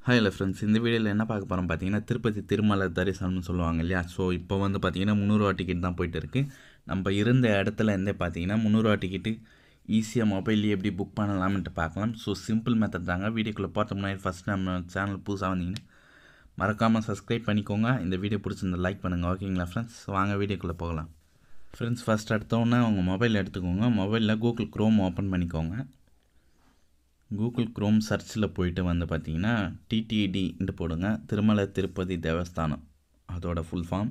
hi இல்லை friends இந்த வீடியோவில் என்ன பார்க்க போகிறோம் பார்த்தீங்கன்னா திருப்பதி திருமலை தரிசனம்னு சொல்லுவாங்க இல்லையா ஸோ இப்போ வந்து பார்த்தீங்கன்னா முந்நூறுவா டிக்கெட் தான் போயிட்டு இருக்கு நம்ம இருந்த இடத்துல இருந்தே பார்த்தீங்கன்னா முந்நூறுவா டிக்கெட்டு ஈஸியாக மொபைல்லேயே எப்படி புக் பண்ணலாம்ன்ட்டு பார்க்கலாம் ஸோ சிம்பிள் மெத்தட் தாங்க வீடியோக்குள்ளே பார்த்த முன்னாடி ஃபஸ்ட் நம்ம சேனல் புதுசாக வந்தீங்கன்னா மறக்காமல் சப்ஸ்கிரைப் பண்ணிக்கோங்க இந்த வீடியோ பிடிச்சிருந்தா லைக் பண்ணுங்கள் ஓகேங்களா ஃப்ரெண்ட்ஸ் வாங்க வீடியோக்குள்ளே போகலாம் ஃப்ரெண்ட்ஸ் ஃபஸ்ட் எடுத்தோன்னே உங்கள் மொபைல் எடுத்துக்கோங்க மொபைலில் கூகுள் க்ரோம் ஓப்பன் பண்ணிக்கோங்க கூகுள் க்ரோம் சர்ச்சில் போயிட்டு வந்து பார்த்தீங்கன்னா டிடிடின்ட்டு போடுங்க திருமலை திருப்பதி தேவஸ்தானம் அதோட ஃபுல் ஃபார்ம்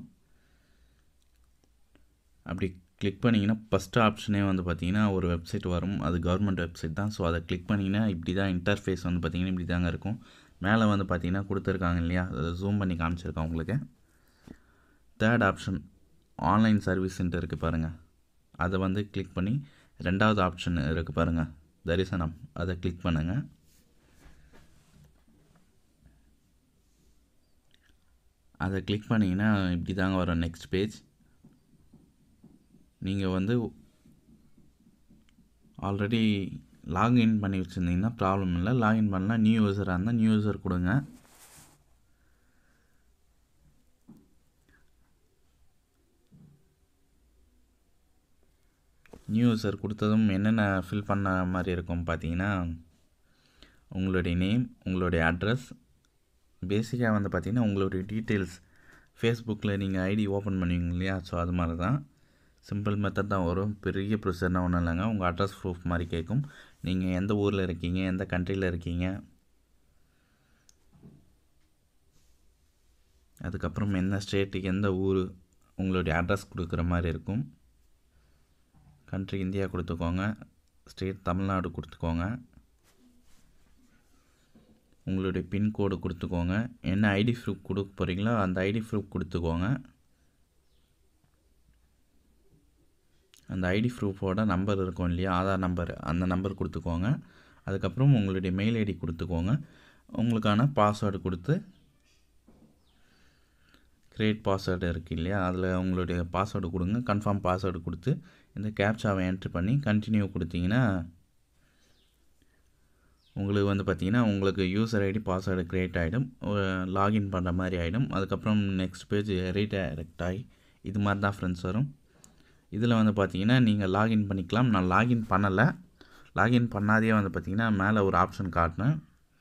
அப்படி கிளிக் பண்ணிங்கன்னா ஃபஸ்ட்டு ஆப்ஷனே வந்து பார்த்தீங்கன்னா ஒரு வெப்சைட் வரும் அது கவர்மெண்ட் வெப்சைட் தான் ஸோ அதை கிளிக் பண்ணிங்கன்னா இப்படி தான் இன்டர்ஃபேஸ் வந்து பார்த்தீங்கன்னா இப்படி தாங்க இருக்கும் மேலே வந்து பார்த்தீங்கன்னா கொடுத்துருக்காங்க இல்லையா அதை ஜூம் பண்ணி காமிச்சிருக்கேன் உங்களுக்கு தேர்ட் ஆப்ஷன் ஆன்லைன் சர்வீஸ்ன்ட்டு இருக்குது பாருங்கள் அதை வந்து கிளிக் பண்ணி ரெண்டாவது ஆப்ஷன் இருக்குது பாருங்கள் தரிசனம் அதை கிளிக் பண்ணுங்கள் அதை கிளிக் பண்ணிங்கன்னா இப்படி தாங்க வரும் நெக்ஸ்ட் பேஜ் நீங்கள் வந்து ஆல்ரெடி லாகின் பண்ணி வச்சுருந்தீங்கன்னா ப்ராப்ளம் இல்லை லாகின் பண்ணலாம் நியூ யூஸராக இருந்தால் நியூ யூஸர் கொடுங்க நியூ யூஸர் கொடுத்ததும் என்னென்ன ஃபில் பண்ண மாதிரி இருக்கும் பார்த்தீங்கன்னா உங்களுடைய நேம் உங்களுடைய அட்ரஸ் பேசிக்காக வந்து பார்த்திங்கன்னா உங்களுடைய டீட்டெயில்ஸ் ஃபேஸ்புக்கில் நீங்கள் ஐடி ஓப்பன் பண்ணுவீங்க இல்லையா ஸோ அது மாதிரி தான் சிம்பிள் மெத்தட் தான் வரும் பெரிய ப்ரொசீஜர்னால் ஒன்றும் இல்லைங்க உங்கள் அட்ரஸ் ப்ரூஃப் மாதிரி கேட்கும் நீங்கள் எந்த ஊரில் இருக்கீங்க எந்த கண்ட்ரியில் இருக்கீங்க அதுக்கப்புறம் எந்த ஸ்டேட்டுக்கு எந்த ஊர் உங்களுடைய அட்ரஸ் கொடுக்குற மாதிரி இருக்கும் கண்ட்ரி இந்தியா கொடுத்துக்கோங்க ஸ்டேட் தமிழ்நாடு கொடுத்துக்கோங்க உங்களுடைய பின்கோடு கொடுத்துக்கோங்க என்ன ஐடி ப்ரூஃப் கொடுக்க போகிறீங்களோ அந்த ஐடி ப்ரூஃப் கொடுத்துக்கோங்க அந்த ஐடி ப்ரூஃபோட நம்பர் இருக்கும் இல்லையா ஆதார் நம்பர் அந்த நம்பர் கொடுத்துக்கோங்க அதுக்கப்புறம் உங்களுடைய மெயில் ஐடி கொடுத்துக்கோங்க உங்களுக்கான பாஸ்வேர்டு கொடுத்து க்ரியேட் பாஸ்வேர்டு இருக்குது இல்லையா அதில் உங்களுடைய பாஸ்வேர்டு கொடுங்க கன்ஃபார்ம் பாஸ்வேர்டு கொடுத்து இந்த கேப்சாவை என்ட்ரு பண்ணி கண்டினியூ கொடுத்தீங்கன்னா உங்களுக்கு வந்து பார்த்திங்கன்னா உங்களுக்கு யூசர் ஐடி பாஸ்வேர்டு க்ரியேட் ஆகிடும் லாகின் பண்ணுற மாதிரி ஆகிடும் அதுக்கப்புறம் நெக்ஸ்ட் பேஜ் ரீடைரக்ட் ஆகி இது மாதிரி தான் ஃப்ரெண்ட்ஸ் வரும் இதில் வந்து பார்த்தீங்கன்னா நீங்கள் லாகின் பண்ணிக்கலாம் நான் லாகின் பண்ணலை லாகின் பண்ணாதே வந்து பார்த்திங்கன்னா மேலே ஒரு ஆப்ஷன் காட்டினேன்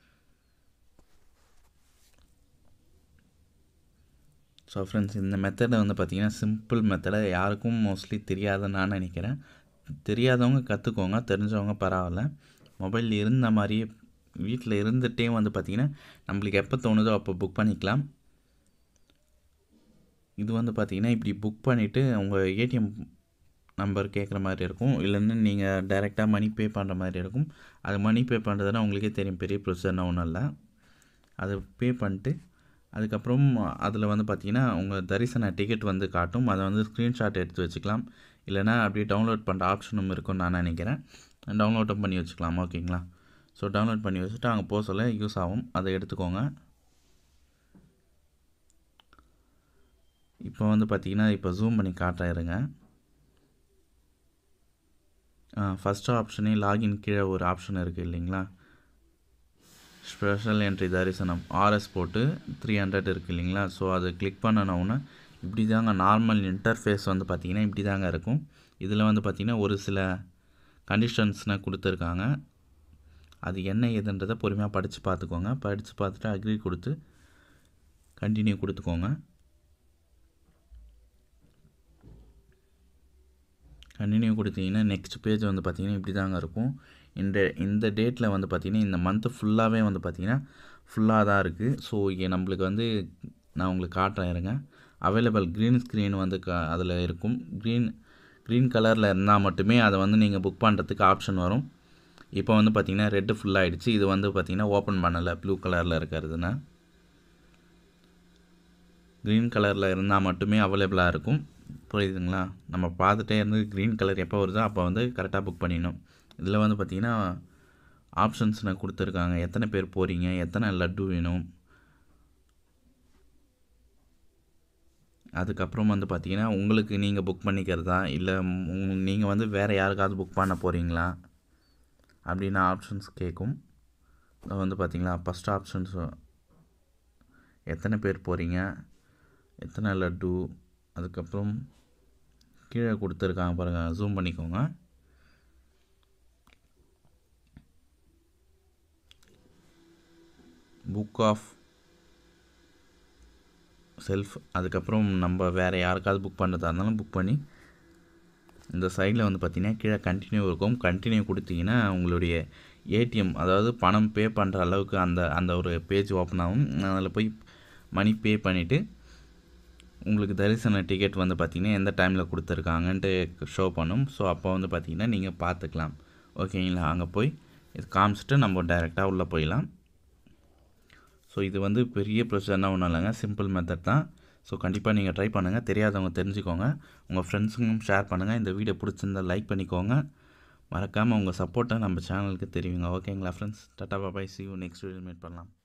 ஸோ ஃப்ரெண்ட்ஸ் இந்த மெத்தடை வந்து பார்த்திங்கன்னா சிம்பிள் மெத்தடை யாருக்கும் மோஸ்ட்லி தெரியாதுன்னு நான் நினைக்கிறேன் தெரியாதவங்க கற்றுக்கோங்க தெரிஞ்சவங்க பரவாயில்ல மொபைல் இருந்த மாதிரியே வீட்டில் இருந்துகிட்டே வந்து பார்த்திங்கன்னா நம்மளுக்கு எப்போ தோணுதோ அப்போ புக் பண்ணிக்கலாம் இது வந்து பார்த்திங்கன்னா இப்படி புக் பண்ணிவிட்டு உங்கள் ஏடிஎம் நம்பர் கேட்குற மாதிரி இருக்கும் இல்லைன்னு நீங்கள் டைரெக்டாக மணி பே பண்ணுற மாதிரி இருக்கும் அது மணி பே பண்ணுறதுனா உங்களுக்கே தெரியும் பெரிய ப்ரொசீஜர்னா ஒன்றும் இல்லை அதை பே பண்ணிட்டு அதுக்கப்புறம் அதில் வந்து பார்த்திங்கன்னா உங்கள் தரிசன டிக்கெட் வந்து காட்டும் அதை வந்து ஸ்க்ரீன்ஷாட் எடுத்து வச்சுக்கலாம் இல்லைனா அப்படியே டவுன்லோட் பண்ணுற ஆப்ஷனும் இருக்கும்னு நான் நினைக்கிறேன் டவுன்லோடும் பண்ணி வச்சுக்கலாம் ஓகேங்களா ஸோ டவுன்லோட் பண்ணி வச்சுட்டு அங்கே போக சொல்ல யூஸ் ஆகும் அதை எடுத்துக்கோங்க இப்போ வந்து பார்த்திங்கன்னா இப்போ ஜூம் பண்ணி காட்டுறேருங்க ஃபஸ்ட்டு ஆப்ஷனே லாகின் கீழே ஒரு ஆப்ஷன் இருக்குது இல்லைங்களா ஸ்பெஷல் என்ட்ரி தரிசனம் ஆர்எஸ் போட்டு த்ரீ ஹண்ட்ரட் இருக்குது இல்லைங்களா ஸோ அதை கிளிக் பண்ணணுன்னா இப்படி தாங்க நார்மல் இன்டர்ஃபேஸ் வந்து பார்த்திங்கன்னா இப்படி தாங்க இருக்கும் இதில் வந்து பார்த்திங்கன்னா ஒரு சில கண்டிஷன்ஸ்னால் கொடுத்துருக்காங்க அது என்ன ஏதுன்றதை பொறுமையாக படித்து பார்த்துக்கோங்க படித்து பார்த்துட்டு அக்ரி கொடுத்து கண்டினியூ கொடுத்துக்கோங்க கண்டினியூ கொடுத்தீங்கன்னா நெக்ஸ்ட் பேஜ் வந்து பார்த்திங்கன்னா இப்படி தாங்க இருக்கும் இந்த இந்த டேட்டில் வந்து பார்த்திங்கன்னா இந்த மந்த்து ஃபுல்லாகவே வந்து பார்த்திங்கன்னா ஃபுல்லாக தான் இருக்குது ஸோ இங்கே நம்மளுக்கு வந்து நான் உங்களுக்கு காட்டுறேன் இருங்க அவைலபிள் க்ரீன் ஸ்க்ரீன் வந்து க அதில் இருக்கும் க்ரீன் க்ரீன் கலரில் இருந்தால் மட்டுமே அதை வந்து நீங்கள் புக் பண்ணுறதுக்கு ஆப்ஷன் வரும் இப்போ வந்து பார்த்திங்கன்னா ரெட்டு ஃபுல்லாகிடுச்சு இது வந்து பார்த்திங்கன்னா ஓப்பன் பண்ணலை ப்ளூ கலரில் இருக்கிறதுனா க்ரீன் கலரில் இருந்தால் மட்டுமே அவைலபிளாக இருக்கும் புரியுதுங்களா நம்ம பார்த்துட்டே இருந்து க்ரீன் கலர் எப்போ வருதோ அப்போ வந்து கரெக்டாக புக் பண்ணிடணும் இதில் வந்து பார்த்திங்கன்னா ஆப்ஷன்ஸ்னு கொடுத்துருக்காங்க எத்தனை பேர் போகிறீங்க எத்தனை லட்டு வேணும் அதுக்கப்புறம் வந்து பார்த்திங்கன்னா உங்களுக்கு நீங்கள் புக் பண்ணிக்கிறதா இல்லை நீங்கள் வந்து வேறு யாருக்காவது புக் பண்ண போகிறீங்களா அப்படின்னு ஆப்ஷன்ஸ் கேட்கும் வந்து பார்த்திங்களா ஃபஸ்ட் ஆப்ஷன்ஸ் எத்தனை பேர் போகிறீங்க எத்தனை லட்டு அதுக்கப்புறம் கீழே கொடுத்துருக்காங்க பாருங்கள் ஜூம் பண்ணிக்கோங்க புக் ஆஃப் செல்ஃப் அதுக்கப்புறம் நம்ம வேறு யாருக்காவது புக் பண்ணுறதா இருந்தாலும் புக் பண்ணி இந்த சைடில் வந்து பார்த்திங்கன்னா கீழே கண்டினியூ இருக்கும் கண்டினியூ கொடுத்தீங்கன்னா உங்களுடைய ஏடிஎம் அதாவது பணம் பே பண்ணுற அளவுக்கு அந்த அந்த ஒரு பேஜ் ஓப்பன் ஆகும் அதில் போய் மணி பே பண்ணிவிட்டு உங்களுக்கு தரிசன டிக்கெட் வந்து பார்த்திங்கன்னா எந்த டைமில் கொடுத்துருக்காங்கன்ட்டு ஷோ பண்ணும் ஸோ அப்போ வந்து பார்த்திங்கன்னா நீங்கள் பார்த்துக்கலாம் ஓகேங்களா அங்கே போய் இது காமிச்சிட்டு நம்ம டைரெக்டாக உள்ளே போயிடலாம் ஸோ இது வந்து பெரிய ப்ரொசீஜர்னா ஒன்றும் இல்லைங்க சிம்பிள் மெத்தட் தான் ஸோ கண்டிப்பாக நீங்கள் ட்ரை பண்ணுங்கள் தெரியாதவங்க தெரிஞ்சுக்கோங்க உங்கள் ஃப்ரெண்ட்ஸுக்கும் ஷேர் பண்ணுங்கள் இந்த வீடியோ பிடிச்சிருந்தா லைக் பண்ணிக்கோங்க மறக்காமல் உங்கள் சப்போர்ட்டை நம்ம சேனலுக்கு தெரிவிங்க ஓகேங்களா friends tata bye bye see you next video meet பண்ணலாம்